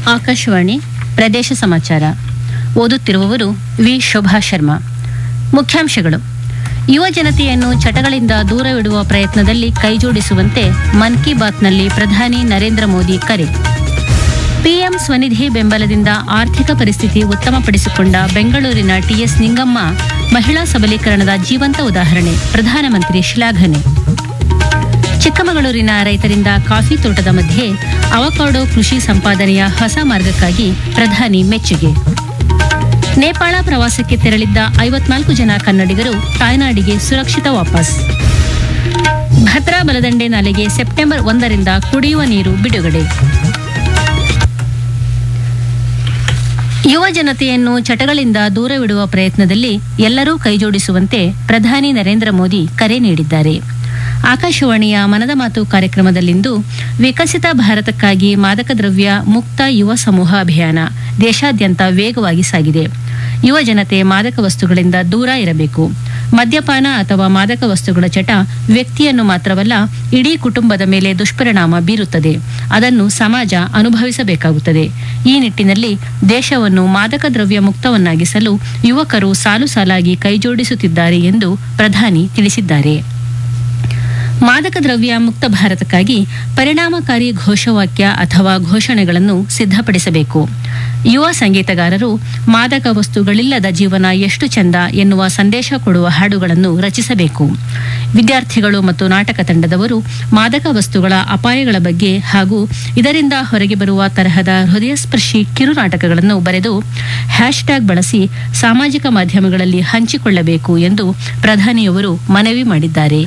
ಆಕಾಶವಾಣಿ ಪ್ರದೇಶ ಸಮಾಚಾರ ಓದುತ್ತಿರುವವರು ವಿ ಶೋಭಾ ಶರ್ಮಾ ಮುಖ್ಯಾಂಶಗಳು ಯುವ ಜನತೆಯನ್ನು ಚಟಗಳಿಂದ ದೂರವಿಡುವ ಪ್ರಯತ್ನದಲ್ಲಿ ಕೈಜೋಡಿಸುವಂತೆ ಮನ್ ಕಿ ಬಾತ್ನಲ್ಲಿ ಪ್ರಧಾನಿ ನರೇಂದ್ರ ಮೋದಿ ಕರೆ ಪಿಎಂ ಸ್ವನಿಧಿ ಬೆಂಬಲದಿಂದ ಆರ್ಥಿಕ ಪರಿಸ್ಥಿತಿ ಉತ್ತಮಪಡಿಸಿಕೊಂಡ ಬೆಂಗಳೂರಿನ ಟಿಎಸ್ ನಿಂಗಮ್ಮ ಮಹಿಳಾ ಸಬಲೀಕರಣದ ಜೀವಂತ ಉದಾಹರಣೆ ಪ್ರಧಾನಮಂತ್ರಿ ಶ್ಲಾಘನೆ ಚಿಕ್ಕಮಗಳೂರಿನ ರೈತರಿಂದ ಕಾಫಿ ತೋಟದ ಮಧ್ಯೆ ಅವಕಾಡೋ ಕೃಷಿ ಸಂಪಾದನೆಯ ಹೊಸ ಮಾರ್ಗಕ್ಕಾಗಿ ಪ್ರಧಾನಿ ಮೆಚ್ಚುಗೆ ನೇಪಾಳ ಪ್ರವಾಸಕ್ಕೆ ತೆರಳಿದ್ದ ಐವತ್ನಾಲ್ಕು ಜನ ಕನ್ನಡಿಗರು ತಾಯ್ನಾಡಿಗೆ ಸುರಕ್ಷಿತ ವಾಪಸ್ ಭದ್ರಾ ಬಲದಂಡೆ ನಾಲೆಗೆ ಸೆಪ್ಟೆಂಬರ್ ಒಂದರಿಂದ ಕುಡಿಯುವ ನೀರು ಬಿಡುಗಡೆ ಯುವ ಜನತೆಯನ್ನು ಚಟಗಳಿಂದ ದೂರವಿಡುವ ಪ್ರಯತ್ನದಲ್ಲಿ ಎಲ್ಲರೂ ಕೈಜೋಡಿಸುವಂತೆ ಪ್ರಧಾನಿ ನರೇಂದ್ರ ಮೋದಿ ಕರೆ ನೀಡಿದ್ದಾರೆ ಆಕಾಶವಾಣಿಯ ಮನದ ಮಾತು ಕಾರ್ಯಕ್ರಮದಲ್ಲಿಂದು ವಿಕಸಿತ ಭಾರತಕ್ಕಾಗಿ ಮಾದಕ ದ್ರವ್ಯ ಮುಕ್ತ ಯುವ ಸಮೂಹ ಅಭಿಯಾನ ದೇಶಾದ್ಯಂತ ವೇಗವಾಗಿ ಸಾಗಿದೆ ಯುವ ಜನತೆ ಮಾದಕ ವಸ್ತುಗಳಿಂದ ದೂರ ಇರಬೇಕು ಮದ್ಯಪಾನ ಅಥವಾ ಮಾದಕ ವಸ್ತುಗಳ ಚಟ ವ್ಯಕ್ತಿಯನ್ನು ಮಾತ್ರವಲ್ಲ ಇಡೀ ಕುಟುಂಬದ ಮೇಲೆ ದುಷ್ಪರಿಣಾಮ ಬೀರುತ್ತದೆ ಅದನ್ನು ಸಮಾಜ ಅನುಭವಿಸಬೇಕಾಗುತ್ತದೆ ಈ ನಿಟ್ಟಿನಲ್ಲಿ ದೇಶವನ್ನು ಮಾದಕ ದ್ರವ್ಯ ಮುಕ್ತವನ್ನಾಗಿಸಲು ಯುವಕರು ಸಾಲು ಸಾಲಾಗಿ ಕೈಜೋಡಿಸುತ್ತಿದ್ದಾರೆ ಎಂದು ಪ್ರಧಾನಿ ತಿಳಿಸಿದ್ದಾರೆ ಮಾದಕ ದ್ರವ್ಯ ಮುಕ್ತ ಭಾರತಕ್ಕಾಗಿ ಪರಿಣಾಮಕಾರಿ ಘೋಷವಾಕ್ಯ ಅಥವಾ ಘೋಷಣೆಗಳನ್ನು ಸಿದ್ಧಪಡಿಸಬೇಕು ಯುವ ಸಂಗೀತಗಾರರು ಮಾದಕ ವಸ್ತುಗಳಿಲ್ಲದ ಜೀವನ ಎಷ್ಟು ಚೆಂದ ಎನ್ನುವ ಸಂದೇಶ ಕೊಡುವ ಹಾಡುಗಳನ್ನು ರಚಿಸಬೇಕು ವಿದ್ಯಾರ್ಥಿಗಳು ಮತ್ತು ನಾಟಕ ತಂಡದವರು ಮಾದಕ ವಸ್ತುಗಳ ಅಪಾಯಗಳ ಬಗ್ಗೆ ಹಾಗೂ ಇದರಿಂದ ಹೊರಗೆ ಬರುವ ತರಹದ ಹೃದಯಸ್ಪರ್ಶಿ ಕಿರು ನಾಟಕಗಳನ್ನು ಬರೆದು ಹ್ಯಾಶ್ಟ್ಯಾಗ್ ಬಳಸಿ ಸಾಮಾಜಿಕ ಮಾಧ್ಯಮಗಳಲ್ಲಿ ಹಂಚಿಕೊಳ್ಳಬೇಕು ಎಂದು ಪ್ರಧಾನಿಯವರು ಮನವಿ ಮಾಡಿದ್ದಾರೆ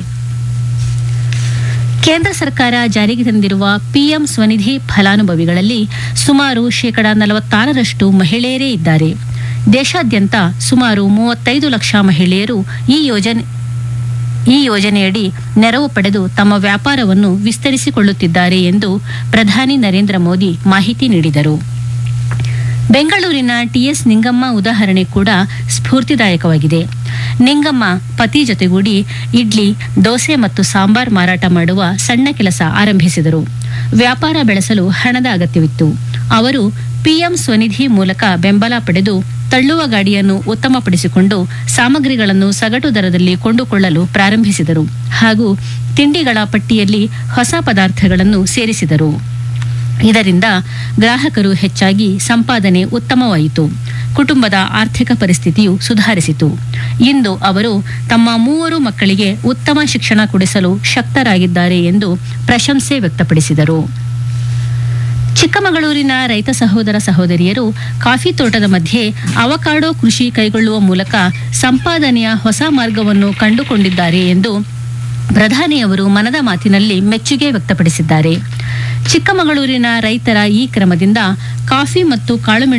ಕೇಂದ್ರ ಸರ್ಕಾರ ಜಾರಿಗೆ ತಂದಿರುವ ಪಿಎಂ ಸ್ವನಿಧಿ ಫಲಾನುಭವಿಗಳಲ್ಲಿ ಸುಮಾರು ಶೇಕಡ ನಲವತ್ತಾರರಷ್ಟು ಮಹಿಳೆಯರೇ ಇದ್ದಾರೆ ದೇಶಾದ್ಯಂತ ಸುಮಾರು ಮೂವತ್ತೈದು ಲಕ್ಷ ಮಹಿಳೆಯರು ಈ ಯೋಜನೆ ಈ ಯೋಜನೆಯಡಿ ನೆರವು ಪಡೆದು ತಮ್ಮ ವ್ಯಾಪಾರವನ್ನು ವಿಸ್ತರಿಸಿಕೊಳ್ಳುತ್ತಿದ್ದಾರೆ ಎಂದು ಪ್ರಧಾನಿ ನರೇಂದ್ರ ಮೋದಿ ಮಾಹಿತಿ ನೀಡಿದರು ಬೆಂಗಳೂರಿನ ಟಿಎಸ್ ನಿಂಗಮ್ಮ ಉದಾಹರಣೆ ಕೂಡ ಸ್ಫೂರ್ತಿದಾಯಕವಾಗಿದೆ ನಿಂಗಮ್ಮ ಪತಿ ಜೊತೆಗೂಡಿ ಇಡ್ಲಿ ದೋಸೆ ಮತ್ತು ಸಾಂಬಾರ್ ಮಾರಾಟ ಮಾಡುವ ಸಣ್ಣ ಕೆಲಸ ಆರಂಭಿಸಿದರು ವ್ಯಾಪಾರ ಬೆಳೆಸಲು ಹಣದ ಅಗತ್ಯವಿತ್ತು ಅವರು ಪಿಎಂ ಸ್ವನಿಧಿ ಮೂಲಕ ಬೆಂಬಲ ಪಡೆದು ತಳ್ಳುವ ಗಾಡಿಯನ್ನು ಉತ್ತಮಪಡಿಸಿಕೊಂಡು ಸಾಮಗ್ರಿಗಳನ್ನು ಸಗಟು ದರದಲ್ಲಿ ಕೊಂಡುಕೊಳ್ಳಲು ಪ್ರಾರಂಭಿಸಿದರು ಹಾಗೂ ತಿಂಡಿಗಳ ಪಟ್ಟಿಯಲ್ಲಿ ಹೊಸ ಪದಾರ್ಥಗಳನ್ನು ಸೇರಿಸಿದರು ಇದರಿಂದ ಗ್ರಾಹಕರು ಹೆಚ್ಚಾಗಿ ಸಂಪಾದನೆ ಉತ್ತಮವಾಯಿತು ಕುಟುಂಬದ ಆರ್ಥಿಕ ಪರಿಸ್ಥಿತಿಯು ಸುಧಾರಿಸಿತು ಇಂದು ಅವರು ತಮ್ಮ ಮೂವರು ಮಕ್ಕಳಿಗೆ ಉತ್ತಮ ಶಿಕ್ಷಣ ಕೊಡಿಸಲು ಶಕ್ತರಾಗಿದ್ದಾರೆ ಎಂದು ಪ್ರಶಂಸೆ ವ್ಯಕ್ತಪಡಿಸಿದರು ಚಿಕ್ಕಮಗಳೂರಿನ ರೈತ ಸಹೋದರ ಸಹೋದರಿಯರು ಕಾಫಿ ತೋಟದ ಮಧ್ಯೆ ಅವಕಾಡೋ ಕೃಷಿ ಕೈಗೊಳ್ಳುವ ಮೂಲಕ ಸಂಪಾದನೆಯ ಹೊಸ ಮಾರ್ಗವನ್ನು ಕಂಡುಕೊಂಡಿದ್ದಾರೆ ಎಂದು ಪ್ರಧಾನಿಯವರು ಮನದ ಮಾತಿನಲ್ಲಿ ಮೆಚ್ಚುಗೆ ವ್ಯಕ್ತಪಡಿಸಿದ್ದಾರೆ ಚಿಕ್ಕಮಗಳೂರಿನ ರೈತರ ಈ ಕ್ರಮದಿಂದ ಕಾಫಿ ಮತ್ತು ಕಾಳುಮೆಣಸು